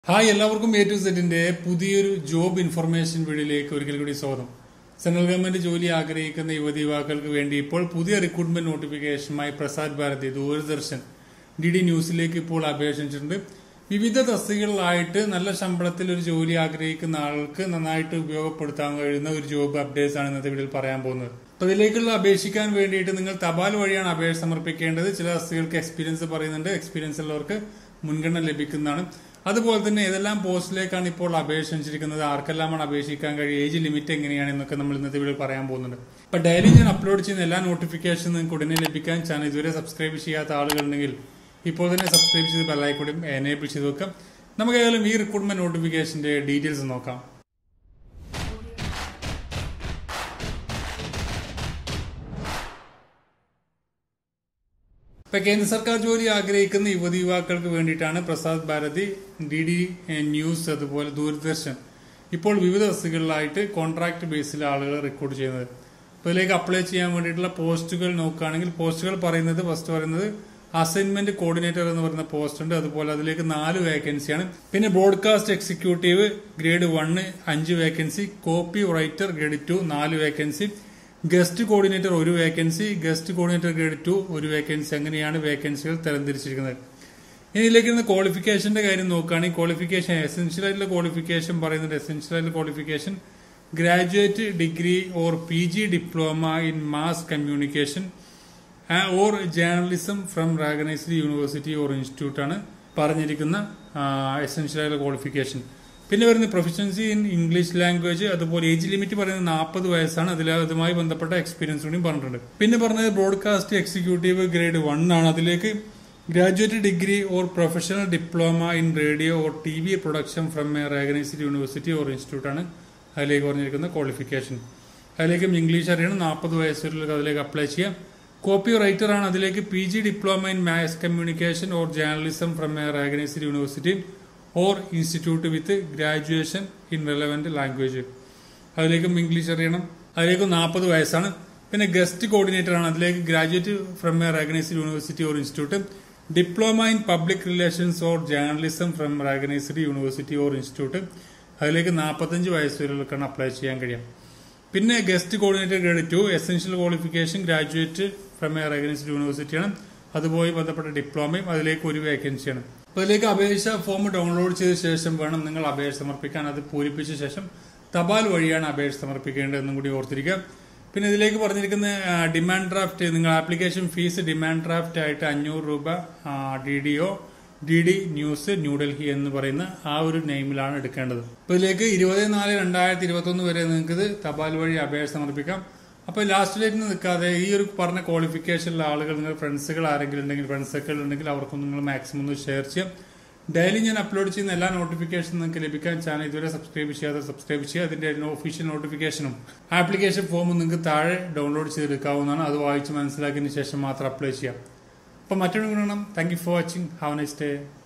hi എല്ലാവർക്കും A to സെറ്റിന്റെ പുതിയൊരു ജോബ് ഇൻഫർമേഷൻ വീഡിയോയിലേക്ക് ഒരിക്കൽ കൂടി സ്വാഗതം സെൻട്രൽ ഗവൺമെന്റ് ജോലി ആഗ്രഹിക്കുന്ന യുവതി യുവാക്കൾക്ക് വേണ്ടി ഇപ്പോൾ പുതിയ റിക്രൂട്ട്മെന്റ് നോട്ടിഫിക്കേഷനുമായി പ്രസാദ് ഭാരതി ദൂരദർശൻ ഡി ഡി ന്യൂസിലേക്ക് ഇപ്പോൾ അപേക്ഷിച്ചിട്ടുണ്ട് വിവിധ തസ്തികകളിലായിട്ട് നല്ല ശമ്പളത്തിൽ ഒരു ജോലി ആഗ്രഹിക്കുന്ന ആൾക്ക് നന്നായിട്ട് ഉപയോഗപ്പെടുത്താൻ കഴിയുന്ന ഒരു ജോബ് അപ്ഡേറ്റ്സ് ആണ് ഇന്നത്തെ വീഡിയോയിൽ പറയാൻ പോകുന്നത് അപ്പൊ ഇതിലേക്കുള്ള അപേക്ഷിക്കാൻ വേണ്ടിയിട്ട് നിങ്ങൾ തപാൽ വഴിയാണ് അപേക്ഷ സമർപ്പിക്കേണ്ടത് ചില തസ്തികൾക്ക് എക്സ്പീരിയൻസ് പറയുന്നുണ്ട് എക്സ്പീരിയൻസ് ഉള്ളവർക്ക് മുൻഗണന ലഭിക്കുന്നതാണ് അതുപോലെ തന്നെ ഏതെല്ലാം പോസ്റ്റിലേക്കാണ് ഇപ്പോൾ അപേക്ഷിച്ചിരിക്കുന്നത് ആർക്കെല്ലാമാണ് അപേക്ഷിക്കാൻ കഴിയും ഏജ് ലിമിറ്റ് എങ്ങനെയാണ് എന്നൊക്കെ നമ്മൾ ഇന്നത്തെ വീഡിയോ പറയാൻ പോകുന്നുണ്ട് അപ്പൊ ഡെയിലി ഞാൻ അപ്ലോഡ് ചെയ്യുന്ന എല്ലാ നോട്ടിഫിക്കേഷനും നിങ്ങൾക്ക് ഉടനെ ലഭിക്കാൻ ചാനൽ ഇതുവരെ സബ്സ്ക്രൈബ് ചെയ്യാത്ത ആളുകളുണ്ടെങ്കിൽ ഇപ്പോൾ തന്നെ സബ്സ്ക്രൈബ് ചെയ്ത് ബെല്ലൈക്കൂടി എനേബിൾ ചെയ്ത് വെക്കാം നമുക്ക് ഏതായാലും ഈ റിക്രൂട്ട്മെന്റ് നോട്ടിഫിക്കേഷന്റെ ഡീറ്റെയിൽസ് നോക്കാം ഇപ്പൊ കേന്ദ്ര സർക്കാർ ജോലി ആഗ്രഹിക്കുന്ന യുവതി യുവാക്കൾക്ക് വേണ്ടിയിട്ടാണ് Prasar Bharati D D news അതുപോലെ ദൂരദർശൻ ഇപ്പോൾ വിവിധ തസ്തികളിലായിട്ട് കോൺട്രാക്ട് ബേസിൽ ആളുകൾ റിക്രൂട്ട് ചെയ്യുന്നത് അപ്പോൾ ഇതിലേക്ക് അപ്ലൈ ചെയ്യാൻ വേണ്ടിയിട്ടുള്ള പോസ്റ്റുകൾ നോക്കുകയാണെങ്കിൽ പോസ്റ്റുകൾ പറയുന്നത് ഫസ്റ്റ് പറയുന്നത് അസൈൻമെന്റ് കോർഡിനേറ്റർ എന്ന് പറയുന്ന പോസ്റ്റ് ഉണ്ട് അതുപോലെ അതിലേക്ക് നാല് വേക്കൻസിയാണ് പിന്നെ ബ്രോഡ്കാസ്റ്റ് എക്സിക്യൂട്ടീവ് ഗ്രേഡ് വണ്ണ് അഞ്ച് vacancy copywriter grade two നാല് വേക്കൻസി ഗസ്റ്റ് കോർഡിനേറ്റർ ഒരു vacancy guest coordinator grade two ഒരു വേക്കൻസി അങ്ങനെയാണ് വേക്കൻസികൾ തരംതിരിച്ചിരിക്കുന്നത് ഇനി ഇതിലേക്ക് നിന്ന് ക്വാളിഫിക്കേഷന്റെ കാര്യം നോക്കുകയാണെങ്കിൽ ക്വാളിഫിക്കേഷൻ എസെൻഷ്യൽ ആയിട്ടുള്ള ക്വാളിഫിക്കേഷൻ പറയുന്നത് എസെൻഷ്യൽ ആയിട്ടുള്ള qualification graduate degree or P G diploma in mass communication or journalism from recognised university or institute ആണ് പറഞ്ഞിരിക്കുന്ന എസെൻഷ്യൽ ആയിട്ടുള്ള ക്വാളിഫിക്കേഷൻ പിന്നെ വരുന്ന പ്രൊഫഷൻസി ഇൻ ഇംഗ്ലീഷ് ലാംഗ്വേജ് അതുപോലെ ഏജ് ലിമിറ്റ് പറയുന്നത് നാൽപ്പത് വയസ്സാണ് അതിൽ അതുമായി ബന്ധപ്പെട്ട എക്സ്പീരിയൻസ് കൂടി പറഞ്ഞിട്ടുണ്ട് പിന്നെ പറഞ്ഞത് ബ്രോഡ്കാസ്റ്റ് എക്സിക്യൂട്ടീവ് ഗ്രേഡ് വൺ ആണ് അതിലേക്ക് graduate degree or professional diploma in radio or T V production from a recognised university or institute ആണ് അതിലേക്ക് പറഞ്ഞിരിക്കുന്ന ക്വാളിഫിക്കേഷൻ അതിലേക്കും ഇംഗ്ലീഷ് അറിയണം നാൽപ്പത് വയസ്സുകളിലേക്ക് അതിലേക്ക് അപ്ലൈ ചെയ്യാം കോപ്പി റൈറ്റർ ആണ് അതിലേക്ക് P G diploma in mass communication or journalism from a recognised university or institute with graduation in relevant language അതിലേക്കും ഇംഗ്ലീഷ് അറിയണം അതിലേക്കും നാൽപ്പത് വയസ്സാണ് പിന്നെ ഗസ്റ്റ് കോർഡിനേറ്റർ ആണ് അതിലേക്ക് graduate from a recognised university or institute diploma in public relations or journalism from recognised university or institute അതിലേക്ക് നാൽപ്പത്തഞ്ച് വയസ്സ് വരെയൊക്കെയാണ് അപ്ലൈ ചെയ്യാൻ കഴിയാം പിന്നെ guest coordinator grade two essential qualification graduate from a recognised യൂണിവേഴ്സിറ്റിയാണ് അതുമായി ബന്ധപ്പെട്ട ഡിപ്ലോമയും അതിലേക്ക് ഒരു വേക്കൻസിയാണ് അപ്പോൾ ഇതിലേക്ക് അപേക്ഷ ഫോം ഡൗൺലോഡ് ചെയ്ത ശേഷം വേണം നിങ്ങൾ അപേക്ഷ സമർപ്പിക്കാൻ അത് പൂരിപ്പിച്ച ശേഷം തപാൽ വഴിയാണ് അപേക്ഷ സമർപ്പിക്കേണ്ടതെന്നും കൂടി ഓർത്തിരിക്കുക പിന്നെ ഇതിലേക്ക് പറഞ്ഞിരിക്കുന്ന ഡിമാൻഡ് ഡ്രാഫ്റ്റ് നിങ്ങൾ ആപ്ലിക്കേഷൻ ഫീസ് ഡിമാൻഡ് ഡ്രാഫ്റ്റ് ആയിട്ട് അഞ്ഞൂറ് രൂപ D D O D D news New Delhi എന്ന് പറയുന്ന ആ ഒരു നെയിമിലാണ് എടുക്കേണ്ടത് അപ്പോൾ ഇതിലേക്ക് ഇരുപത് നാല് രണ്ടായിരത്തി ഇരുപത്തൊന്ന് വരെ നിങ്ങൾക്ക് ഇത് തപാൽ വഴി അപേക്ഷ സമർപ്പിക്കാം അപ്പോൾ ലാസ്റ്റ് ഡേറ്റിൽ നിൽക്കാതെ ഈ ഒരു പറഞ്ഞ ക്വാളിഫിക്കേഷനിലുള്ള ആളുകൾ നിങ്ങൾ ഫ്രണ്ട്സുകൾ ആരെങ്കിലും ഉണ്ടെങ്കിൽ ഫ്രണ്ട്സ് ഒക്കെ ഉണ്ടെങ്കിൽ അവർക്കൊന്നും നിങ്ങൾ മാക്സിമം ഒന്ന് ഷെയർ ചെയ്യാം ഡെയിലി ഞാൻ അപ്ലോഡ് ചെയ്യുന്ന എല്ലാ നോട്ടിഫിക്കേഷനും നിങ്ങൾക്ക് ലഭിക്കാൻ ചാനൽ ഇതുവരെ സബ്സ്ക്രൈബ് ചെയ്യാതെ സബ്സ്ക്രൈബ് ചെയ്യുക അതിന്റെ ഒഫീഷ്യൽ നോട്ടിഫിക്കേഷനും ആപ്ലിക്കേഷൻ ഫോമും നിങ്ങൾക്ക് താഴെ ഡൗൺലോഡ് ചെയ്തെടുക്കാവുന്നതാണ് അത് വായിച്ച് മനസ്സിലാക്കിയതിന് ശേഷം മാത്രം അപ്ലൈ ചെയ്യാം അപ്പോൾ മറ്റൊരു ഗുണം thank you for watching have nice day